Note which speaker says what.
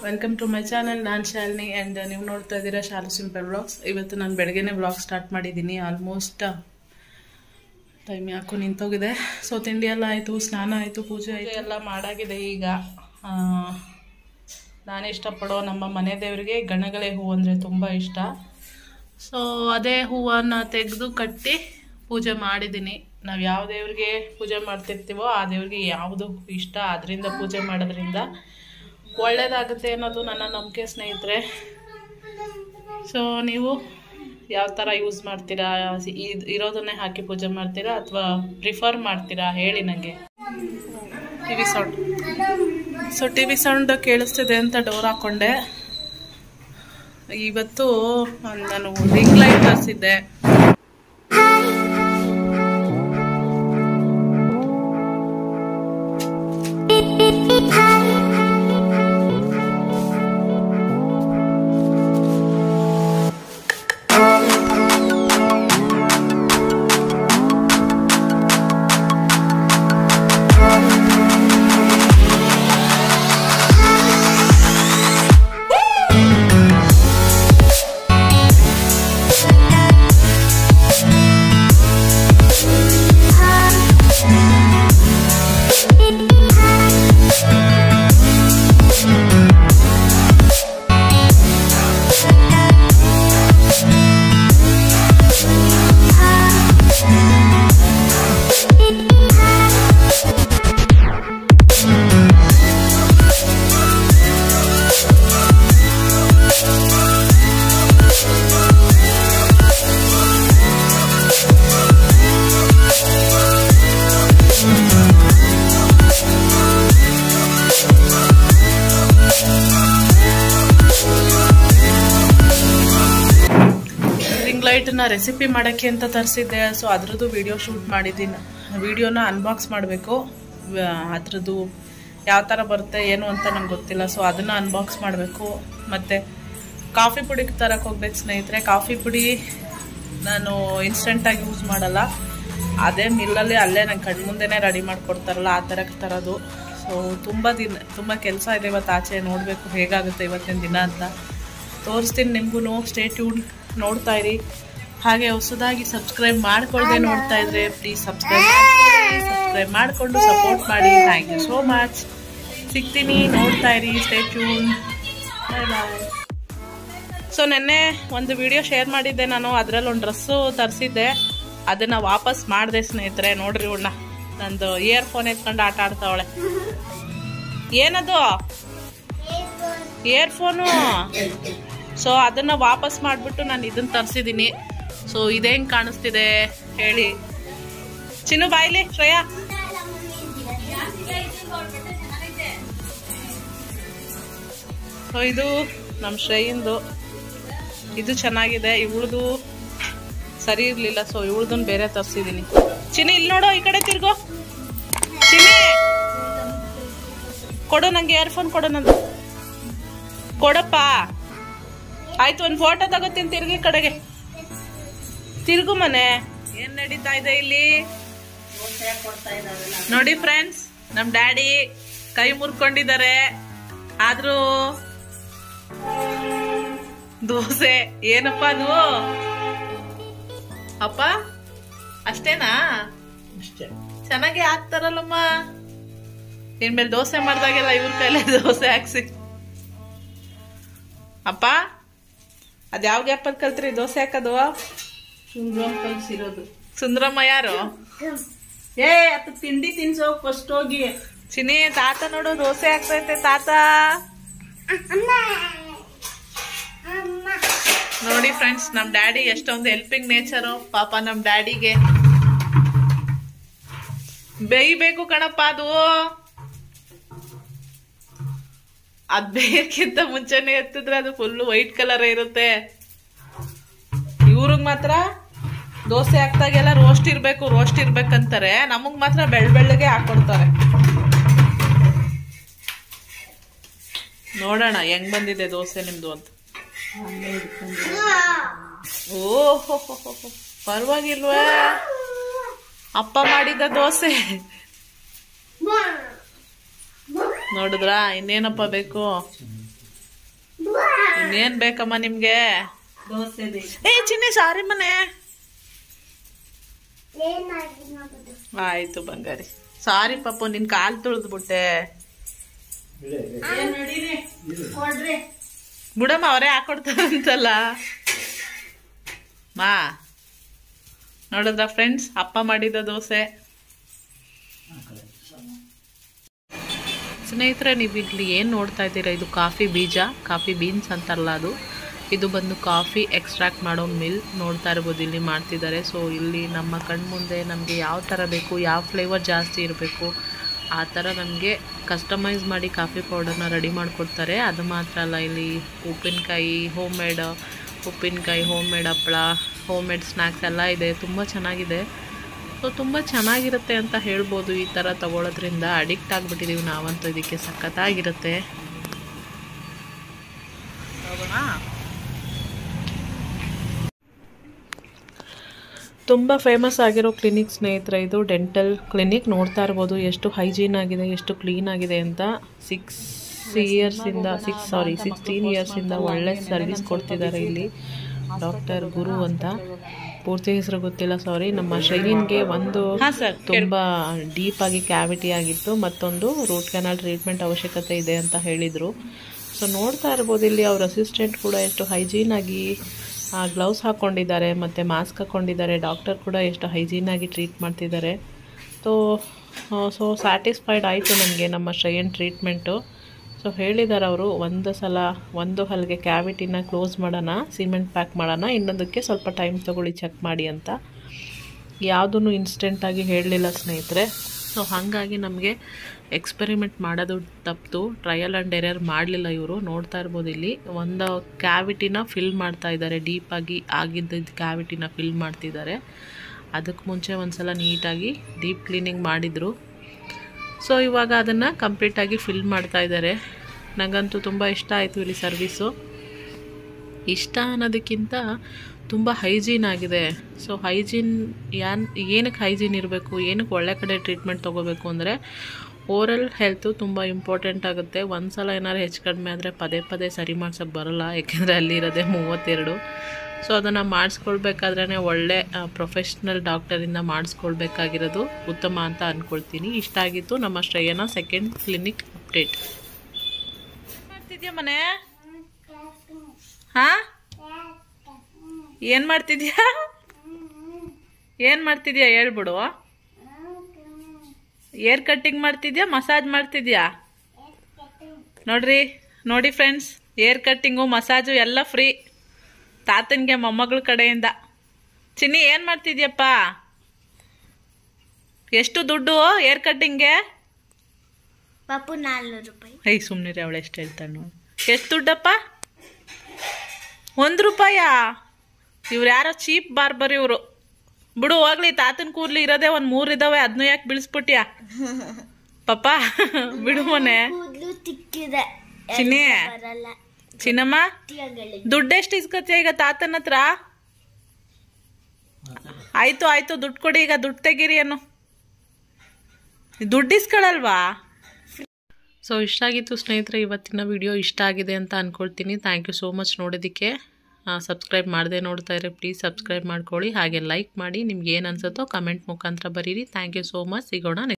Speaker 1: welcome to my channel ನಾನು Shalini and ನೀವು ನೋಡ್ತಾ ಇದ್ದೀರಾ ಶಾಲು ಸಿಂಪಲ್ ಬ್ಲಾಗ್ಸ್ ಇವತ್ತು ನಾನು ಬೆಳಗ್ಗೆನೇ ಬ್ಲಾಗ್ ಸ್ಟಾರ್ಟ್ ಮಾಡಿದ್ದೀನಿ ಆಲ್ಮೋಸ್ಟ್ ಟೈಮ್ ಯಾಕೋ ನಿಂತೋಗಿದೆ ಸೊ ತಿಂಡಿ ಎಲ್ಲ ಆಯಿತು ಸ್ನಾನ ಆಯಿತು ಪೂಜೆ ಆಯಿತು ಎಲ್ಲ ಮಾಡಾಗಿದೆ ಈಗ ಆ, ನಾನು ಇಷ್ಟಪಡೋ ನಮ್ಮ ಮನೆ ದೇವರಿಗೆ ಗಣಗಲೆ ಹೂವು ಅಂದರೆ ತುಂಬ ಇಷ್ಟ ಸೊ ಅದೇ ಹೂವನ್ನು ತೆಗೆದು ಕಟ್ಟಿ ಪೂಜೆ ಮಾಡಿದ್ದೀನಿ ನಾವು ಯಾವ ದೇವ್ರಿಗೆ ಪೂಜೆ ಮಾಡ್ತಿರ್ತೀವೋ ಆ ದೇವ್ರಿಗೆ ಯಾವುದು ಇಷ್ಟ ಅದರಿಂದ ಪೂಜೆ ಮಾಡೋದ್ರಿಂದ ಒಳ್ಳೇದಾಗುತ್ತೆ ಅನ್ನೋದು ನನ್ನ ನಂಬಿಕೆ ಸ್ನೇಹಿತರೆ ಸೊ ನೀವು ಯಾವ ಥರ ಯೂಸ್ ಮಾಡ್ತೀರಾ ಇದ್- ಇರೋದನ್ನೇ ಹಾಕಿ ಪೂಜೆ ಮಾಡ್ತೀರಾ ಅಥವಾ ಪ್ರಿಫರ್ ಮಾಡ್ತೀರಾ ಹೇಳಿ ನನಗೆ T V sound so T V sound ಕೇಳಿಸ್ತಿದೆ ಅಂತ ಡೋರ್ ಹಾಕೊಂಡೆ ಇವತ್ತು ನಾನು ರಿಂಗ್ ಲೈಟ್ ತರಿಸಿದ್ದೆ ರಿಂಗ್ ಲೈಟ್ನ ರೆಸಿಪಿ ಮಾಡೋಕ್ಕೆ ಅಂತ ತರಿಸಿದ್ದೆ ಸೊ ಅದ್ರದ್ದು ವಿಡಿಯೋ ಶೂಟ್ ಮಾಡಿದ್ದೀನಿ ವಿಡಿಯೋನ ಅನ್ಬಾಕ್ಸ್ ಮಾಡಬೇಕು ಅದ್ರದ್ದು ಯಾವ ಥರ ಬರುತ್ತೆ ಏನು ಅಂತ ನಂಗೆ ಗೊತ್ತಿಲ್ಲ ಸೊ ಅದನ್ನು ಅನ್ಬಾಕ್ಸ್ ಮಾಡಬೇಕು ಮತ್ತು ಕಾಫಿ ಪುಡಿ ತರಕ್ಕೆ ಹೋಗ್ಬೇಕು ಸ್ನೇಹಿತರೆ ಕಾಫಿ ಪುಡಿ ನಾನು ಇನ್ಸ್ಟೆಂಟಾಗಿ ಯೂಸ್ ಮಾಡಲ್ಲ ಅದೇ ಮಿಲ್ಲಲ್ಲಿ ಅಲ್ಲೇ ನಂಗೆ ಕಣ್ಮುಂದೆನೇ ರೆಡಿ ಮಾಡಿಕೊಡ್ತಾರಲ್ಲ ಆ ಥರ ತರೋದು ಸೊ ತುಂಬ ದಿನ ತುಂಬ ಕೆಲಸ ಇದೆ ಇವತ್ತು ಆಚೆ ನೋಡಬೇಕು ಹೇಗಾಗುತ್ತೆ ಇವತ್ತಿನ ದಿನ ಅಂತ ತೋರಿಸ್ತೀನಿ ನಿಮಗೂ ಸ್ಟೇ ಟ್ಯೂನ್ ನೋಡ್ತಾ ಇರಿ ಹಾಗೆ ಹೊಸದಾಗಿ ಸಬ್ಸ್ಕ್ರೈಬ್ ಮಾಡ್ಕೊಳ್ದೆ ನೋಡ್ತಾ ಇದ್ರೆ ಪ್ಲೀಸ್ ಸಬ್ಸ್ಕ್ರೈಬ್ ಸಬ್ಸ್ಕ್ರೈಬ್ ಮಾಡಿಕೊಂಡು ಸಪೋರ್ಟ್ ಮಾಡಿ ಥ್ಯಾಂಕ್ ಯು ಸೋ ಮಚ್ ಸಿಗ್ತೀನಿ ನೋಡ್ತಾ ಇರಿ stay tune bye bye so ನೆನ್ನೆ ಒಂದು ವಿಡಿಯೋ ಶೇರ್ ಮಾಡಿದ್ದೆ ನಾನು ಅದರಲ್ಲಿ ಒಂದು ಡ್ರೆಸ್ಸು ತರಿಸಿದ್ದೆ ಅದನ್ನು ವಾಪಸ್ ಮಾಡಿದೆ ಸ್ನೇಹಿತರೆ ನೋಡ್ರಿ ಉಣ್ಣ ನಂದು ಇಯರ್ ಫೋನ್ ಎತ್ಕೊಂಡು ಆಟ ಆಡ್ತಾವಳೆ ಏನದು ಇಯರ್ಫೋನು ಸೊ ಅದನ್ನ ವಾಪಸ್ ಮಾಡಿಬಿಟ್ಟು ನಾನು ಇದನ್ನ ತರಿಸಿದ್ದೀನಿ ಸೊ ಇದೇಂಗ್ ಕಾಣಿಸ್ತಿದೆ ಹೇಳಿ ಚಿನ್ನು ಬಾಯ್ಲಿ ಶ್ರೇಯಾ ಸೊ ಇದು ನಮ್ಮ ಶ್ರೇಯಿಂದು ಇದು ಚೆನ್ನಾಗಿದೆ ಇವಳದು ಸರಿ ಇರಲಿಲ್ಲ ಸೊ ಇವಳದನ್ನ ಬೇರೆ ತರಿಸಿದ್ದೀನಿ ಚಿನ್ನಿ ಇಲ್ಲಿ ನೋಡು ಈ ಕಡೆ ತಿರ್ಗೋ ಚಿನ್ನಿ ಕೊಡು ನಂಗೆ ಇಯರ್ಫೋನ್ ಕೊಡು ನಂದು ಕೊಡಪ್ಪ ಆಯ್ತು ಒಂದು ಫೋಟೋ ತಗೋತೀನಿ ತಿರ್ಗಿ ಈ ಕಡೆಗೆ ತಿರುಗು ಮನೆ ಏನ್ ನಡೀತಾ ಇದೆ ಇಲ್ಲಿ ನೋಡಿ ಫ್ರೆಂಡ್ಸ್ ನಮ್ ಡ್ಯಾಡಿ ಕೈ ಮುರ್ಕೊಂಡಿದ್ದಾರೆ ಆದ್ರೂ ದೋಸೆ ಏನಪ್ಪ ಅದು ಅಪ್ಪ ಅಷ್ಟೇನಾ ಚೆನ್ನಾಗಿ ಹಾಕ್ತಾರಲ್ಲಮ್ಮ ಇನ್ಮೇಲೆ ದೋಸೆ ಮಾಡ್ದಾಗೆಲ್ಲ ಇವ್ರ ಕೈಲೇ ದೋಸೆ ಹಾಕ್ಸಿ ಅಪ್ಪ ಅದ್ ಯಾವ ಗ್ಯಾಪಲ್ಲಿ ಕಲ್ತ್ರಿ ದೋಸೆ ಹಾಕೋದು
Speaker 2: ಕಲ್ಸಿರೋದು
Speaker 1: ಸುಂದ್ರಮ್ಮ ಯಾರು
Speaker 2: ಏ ಅತ್ತ ತಿಂಡಿ ತಿನ್ಸೋ ಫಸ್ಟ್ ಹೋಗಿ
Speaker 1: ಚಿನಿ ತಾತ ನೋಡು ದೋಸೆ ಹಾಕ್ತೈತೆ ತಾತ ನೋಡಿ ಫ್ರೆಂಡ್ಸ್ ನಮ್ ಡ್ಯಾಡಿ ಎಷ್ಟೊಂದು ಹೆಲ್ಪಿಂಗ್ ನೇಚರು ಪಾಪ ನಮ್ ಡ್ಯಾಡಿಗೆ ಬೇಯ್ಬೇಕು ಕಣಪ್ಪ ಅದು ಅದ್ ಬೇಯಕ್ಕಿಂತ ಮುಂಚೆನೆ ಎತ್ತಿದ್ರೆ ಅದು ಫುಲ್ ವೈಟ್ ಕಲರ್ ಇರುತ್ತೆ ಇವ್ರಿಗೆ ಮಾತ್ರ ದೋಸೆ ಹಾಕ್ದಾಗೆಲ್ಲ ರೋಸ್ಟ್ ಇರ್ಬೇಕು ರೋಸ್ಟ್ ಇರ್ಬೇಕಂತಾರೆ ನಮಗ್ ಮಾತ್ರ ಬೆಳ್ ಬೆಳ್ಳಗೆ ಹಾಕೊಡ್ತಾರೆ ನೋಡೋಣ ಹೆಂಗ್ ಬಂದಿದೆ ದೋಸೆ ನಿಮ್ದು ಅಂತ ಓಹೋ ಪರವಾಗಿಲ್ವಾ ಅಪ್ಪ ಮಾಡಿದ ದೋಸೆ ನೋಡಿದ್ರಾ ಇನ್ನೇನಪ್ಪ ಬೇಕು ಇನ್ನೇನ್ ಬೇಕಮ್ಮ ನಿಮ್ಗೆ
Speaker 2: ದೋಸೆ ಬೇಕು
Speaker 1: ಏ ಚಿನ್ನಿ ಸಾರಿ ಮನೆ ಆಯ್ತು ಬಂಗಾರಿ ಸಾರಿ ಪಾಪು ನಿನ್ ಕಾಲ್ ತುಳಿದ್ಬಿಟ್ಟೆ
Speaker 2: ಏನ್ ನಡೀರಿ ಕೊಡ್ರಿ
Speaker 1: ಬಿಡಮ್ಮ ಅವರೇ ಹಾಕೊಡ್ತಾರಂತಲ್ಲ ಮಾ ನೋಡಿದ್ರ ಫ್ರೆಂಡ್ಸ್ ಅಪ್ಪ ಮಾಡಿದ ದೋಸೆ ಸ್ನೇಹಿತರೆ ನೀವು ಇಲ್ಲಿ ಏನು ನೋಡ್ತಾ ಇದ್ದೀರಾ ಇದು ಕಾಫಿ ಬೀಜ ಕಾಫಿ ಬೀನ್ಸ್ ಅಂತಾರಲ್ಲ ಅದು ಇದು ಬಂದು ಕಾಫಿ ಎಕ್ಸ್ಟ್ರಾಕ್ಟ್ ಮಾಡೋ ಮಿಲ್ ನೋಡ್ತಾ ಇರ್ಬೋದು ಇಲ್ಲಿ ಮಾಡ್ತಿದ್ದಾರೆ ಸೊ ಇಲ್ಲಿ ನಮ್ಮ ಕಣ್ಮುಂದೆ ನಮಗೆ ಯಾವ ಥರ ಬೇಕು ಯಾವ ಫ್ಲೇವರ್ ಜಾಸ್ತಿ ಇರಬೇಕು ಆ ಥರ ನಮಗೆ ಕಸ್ಟಮೈಸ್ ಮಾಡಿ ಕಾಫಿ ಪೌಡರ್ನ ರೆಡಿ ಮಾಡಿಕೊಡ್ತಾರೆ ಅದು ಮಾತ್ರ ಅಲ್ಲ ಇಲ್ಲಿ ಉಪ್ಪಿನಕಾಯಿ ಹೋಮ್ ಮೇಡ್ ಉಪ್ಪಿನಕಾಯಿ ಹೋಮ್ ಮೇಡ್ ಹಪ್ಪಳ ಹೋಮ್ ಮೇಡ್ ಸ್ನ್ಯಾಕ್ಸ್ ಎಲ್ಲ ಇದೆ ತುಂಬ ಚೆನ್ನಾಗಿದೆ ಸೊ ತುಂಬ ಚೆನ್ನಾಗಿರುತ್ತೆ ಅಂತ ಹೇಳ್ಬೋದು ಈ ಥರ ತಗೊಳ್ಳೋದ್ರಿಂದ ಅಡಿಕ್ಟ್ ಆಗಿಬಿಟ್ಟಿದ್ದೀವಿ ನಾವಂತೂ ಇದಕ್ಕೆ ಸಖತ್ತಾಗಿರುತ್ತೆ ಹೋಗೋಣ ತುಂಬ ಫೇಮಸ್ ಆಗಿರೋ ಕ್ಲಿನಿಕ್ ಸ್ನೇಹಿತರೆ ಇದು ಡೆಂಟಲ್ ಕ್ಲಿನಿಕ್ ನೋಡ್ತಾ ಇರ್ಬೋದು ಎಷ್ಟು ಹೈಜೀನ್ ಆಗಿದೆ ಎಷ್ಟು ಕ್ಲೀನ್ ಆಗಿದೆ ಅಂತ ಸಿಕ್ಸ್ ಇಯರ್ಸಿಂದ ಸಿಕ್ಸ್ ಸಾರಿ ಸಿಕ್ಸ್ಟೀನ್ ಇಯರ್ಸಿಂದ ಒಳ್ಳೆ ಸರ್ವಿಸ್ ಕೊಡ್ತಿದ್ದಾರೆ ಇಲ್ಲಿ ಡಾಕ್ಟರ್ ಗುರು ಅಂತ ಪೂರ್ತಿ ಹೆಸರು ಗೊತ್ತಿಲ್ಲ ಸಾರಿ ನಮ್ಮ ಶೈಲಿನ್ಗೆ ಒಂದು ತುಂಬ ಡೀಪ್ ಆಗಿ ಕ್ಯಾವಿಟಿ ಆಗಿತ್ತು ಮತ್ತೊಂದು ರೂಟ್ ಕೆನಾಲ್ ಟ್ರೀಟ್ಮೆಂಟ್ ಅವಶ್ಯಕತೆ ಇದೆ ಅಂತ ಹೇಳಿದರು ಸೊ ನೋಡ್ತಾ ಇರ್ಬೋದು ಇಲ್ಲಿ ಅವ್ರ ಅಸಿಸ್ಟೆಂಟ್ ಕೂಡ ಎಷ್ಟು ಹೈಜೀನ್ ಆಗಿ ಗ್ಲೌಸ್ ಹಾಕ್ಕೊಂಡಿದ್ದಾರೆ ಮತ್ತು ಮಾಸ್ಕ್ ಹಾಕ್ಕೊಂಡಿದ್ದಾರೆ ಡಾಕ್ಟರ್ ಕೂಡ ಎಷ್ಟು ಹೈಜೀನಾಗಿ ಟ್ರೀಟ್ ಮಾಡ್ತಿದ್ದಾರೆ ಸೊ ಸೊ ಸ್ಯಾಟಿಸ್ಫೈಡ್ ಆಯಿತು ನನಗೆ ನಮ್ಮ ಶ್ರೇಯನ್ ಟ್ರೀಟ್ಮೆಂಟು ಸೊ ಹೇಳಿದ್ದಾರೆ ಅವರು ಒಂದು ಸಲ ಒಂದು ಹಲ್ಗೆ ಕ್ಯಾವಿಟಿನ ಕ್ಲೋಸ್ ಮಾಡೋಣ ಸಿಮೆಂಟ್ ಪ್ಯಾಕ್ ಮಾಡೋಣ ಇನ್ನೊಂದಕ್ಕೆ ಸ್ವಲ್ಪ ಟೈಮ್ ತೊಗೊಳ್ಳಿ ಚೆಕ್ ಮಾಡಿ ಅಂತ ಯಾವುದೂ ಇನ್ಸ್ಟೆಂಟಾಗಿ ಹೇಳಲಿಲ್ಲ ಸ್ನೇಹಿತರೆ ಸೊ ಹಾಗಾಗಿ ನಮಗೆ ಎಕ್ಸ್ಪೆರಿಮೆಂಟ್ ಮಾಡೋದು ತಪ್ಪಿತು ಟ್ರಯಲ್ ಆ್ಯಂಡ್ ಎರರ್ ಮಾಡಲಿಲ್ಲ ಇವರು ನೋಡ್ತಾ ಇರ್ಬೋದು ಇಲ್ಲಿ ಒಂದು ಕ್ಯಾವಿಟಿನ ಫಿಲ್ ಮಾಡ್ತಾ ಇದ್ದಾರೆ ಡೀಪಾಗಿ ಆಗಿದ್ದ ಕ್ಯಾವಿಟಿನ ಫಿಲ್ ಮಾಡ್ತಿದ್ದಾರೆ ಅದಕ್ಕೆ ಮುಂಚೆ ಒಂದು ಸಲ ನೀಟಾಗಿ ಡೀಪ್ ಕ್ಲೀನಿಂಗ್ ಮಾಡಿದರು ಸೊ ಇವಾಗ ಅದನ್ನು ಕಂಪ್ಲೀಟಾಗಿ ಫಿಲ್ ಮಾಡ್ತಾ ಇದ್ದಾರೆ ನನಗಂತೂ ತುಂಬ ಇಷ್ಟ ಆಯಿತು ಇಲ್ಲಿ ಸರ್ವಿಸು ಇಷ್ಟ ಅನ್ನೋದಕ್ಕಿಂತ ತುಂಬ ಹೈಜೀನ್ ಆಗಿದೆ ಸೊ ಹೈಜೀನ್ ಯಾನ್ ಏನಕ್ಕೆ ಹೈಜೀನ್ ಇರಬೇಕು ಏನಕ್ಕೆ ಒಳ್ಳೆ ಕಡೆ ಟ್ರೀಟ್ಮೆಂಟ್ ತೊಗೋಬೇಕು ಅಂದರೆ ಓರಲ್ ಹೆಲ್ತು ತುಂಬ ಇಂಪಾರ್ಟೆಂಟ್ ಆಗುತ್ತೆ ಒಂದು ಸಲ ಏನಾದ್ರು ಹೆಚ್ಚು ಕಡಿಮೆ ಆದರೆ ಪದೇ ಪದೇ ಸರಿ ಮಾಡ್ಸೋಕ್ಕೆ ಬರೋಲ್ಲ ಯಾಕೆಂದರೆ ಅಲ್ಲಿರೋದೇ ಮೂವತ್ತೆರಡು ಸೊ ಅದನ್ನು ಮಾಡಿಸ್ಕೊಳ್ಬೇಕಾದ್ರೆ ಒಳ್ಳೆ ಪ್ರೊಫೆಷ್ನಲ್ ಡಾಕ್ಟರಿಂದ ಮಾಡಿಸ್ಕೊಳ್ಬೇಕಾಗಿರೋದು ಉತ್ತಮ ಅಂತ ಅಂದ್ಕೊಳ್ತೀನಿ ಇಷ್ಟ ಆಗಿತ್ತು ನಮ್ಮ ಶ್ರೇಯನ ಸೆಕೆಂಡ್ ಕ್ಲಿನಿಕ್ ಅಪ್ಡೇಟ್ ಮಾಡ್ತಿದ್ಯಾ ಮನೆ ಹಾ ಏನು ಮಾಡ್ತಿದ್ಯಾ ಏನು ಮಾಡ್ತಿದ್ಯಾ ಹೇಳ್ಬಿಡು ಏರ್ ಕಟ್ಟಿಂಗ್ ಮಾಡ್ತಿದ್ಯಾ ಮಸಾಜ್ ಮಾಡ್ತಿದ್ಯಾ ನೋಡ್ರಿ ನೋಡಿ ಫ್ರೆಂಡ್ಸ್ ಏರ್ ಕಟ್ಟಿಂಗು ಮಸಾಜು ಎಲ್ಲ ಫ್ರೀ ತಾತನಿಗೆ ಮೊಮ್ಮಗಳ ಕಡೆಯಿಂದ ಚಿನ್ನಿ ಏನು ಮಾಡ್ತಿದ್ಯಪ್ಪ ಎಷ್ಟು ದುಡ್ಡು ಏರ್ ಕಟ್ಟಿಂಗ್ಗೆ
Speaker 3: ಪಾಪು ನಾಲ್ನೂರು ರೂಪಾಯಿ
Speaker 1: ಐ ಸುಮ್ಮನೆ ಅವಳು ಎಷ್ಟು ಹೇಳ್ತಾಳೆ ನೋಡಿ ಎಷ್ಟು ದುಡ್ಡಪ್ಪ ಒಂದು ರೂಪಾಯಾ ಇವ್ರು ಯಾರೋ ಚೀಪ್ ಬಾರ್ಬರ್ ಇವರು ಬಿಡು ಹೋಗ್ಲಿ ತಾತನ ಕೂರ್ಲಿ ಇರೋದೇ ಒಂದು ಮೂರು ಇದಾವೆ ಅದನ್ನೂ ಯಾಕೆ ಬೀಳಿಸ್ಬಿಟ್ಯಾ ಪಾಪ ಬಿಡು ಮೊನೆ
Speaker 3: ಕೂದಲು ತಿಕ್ಕಿದೆ
Speaker 1: ಚಿನ್ನಿ
Speaker 3: ಬರಲ್ಲ
Speaker 1: ಚಿನ್ನಮ್ಮ
Speaker 3: ಟಿಯಗಳಿಗೆ
Speaker 1: ದುಡ್ಡು ಎಷ್ಟು ಇಸ್ಕತ್ಯ ಈಗ ತಾತನ ಹತ್ರ ಆಯ್ತು ಆಯ್ತು ದುಡ್ಡು ಕೊಡಿ ಈಗ ದುಡ್ಡು ತೆಗೀರಿ ಏನು ದುಡ್ಡು ಇಸ್ಕೊಳಲ್ವಾ ಸೊ ಇಷ್ಟ ಆಗಿತ್ತು ಸ್ನೇಹಿತರೆ ಇವತ್ತಿನ ವಿಡಿಯೋ ಇಷ್ಟ ಆಗಿದೆ ಅಂತ ಅಂದ್ಕೊಳ್ತೀನಿ ಥ್ಯಾಂಕ್ ಯು ಸೋ ಮಚ್ ನೋಡೋದಕ್ಕೆ ಸಬ್ಸ್ಕ್ರೈಬ್ ಮಾಡದೆ ನೋಡ್ತಾ ಇದ್ರೆ ಪ್ಲೀಸ್ ಸಬ್ಸ್ಕ್ರೈಬ್ ಮಾಡ್ಕೊಳ್ಳಿ ಹಾಗೆ ಲೈಕ್ ಮಾಡಿ ನಿಮ್ಗೆ ಏನು ಅನ್ಸುತ್ತೋ ಕಮೆಂಟ್ ಮುಖಾಂತರ ಬರೀರಿ ಥ್ಯಾಂಕ್ ಯು ಸೋ ಮಚ್ ಸಿಗೋಣ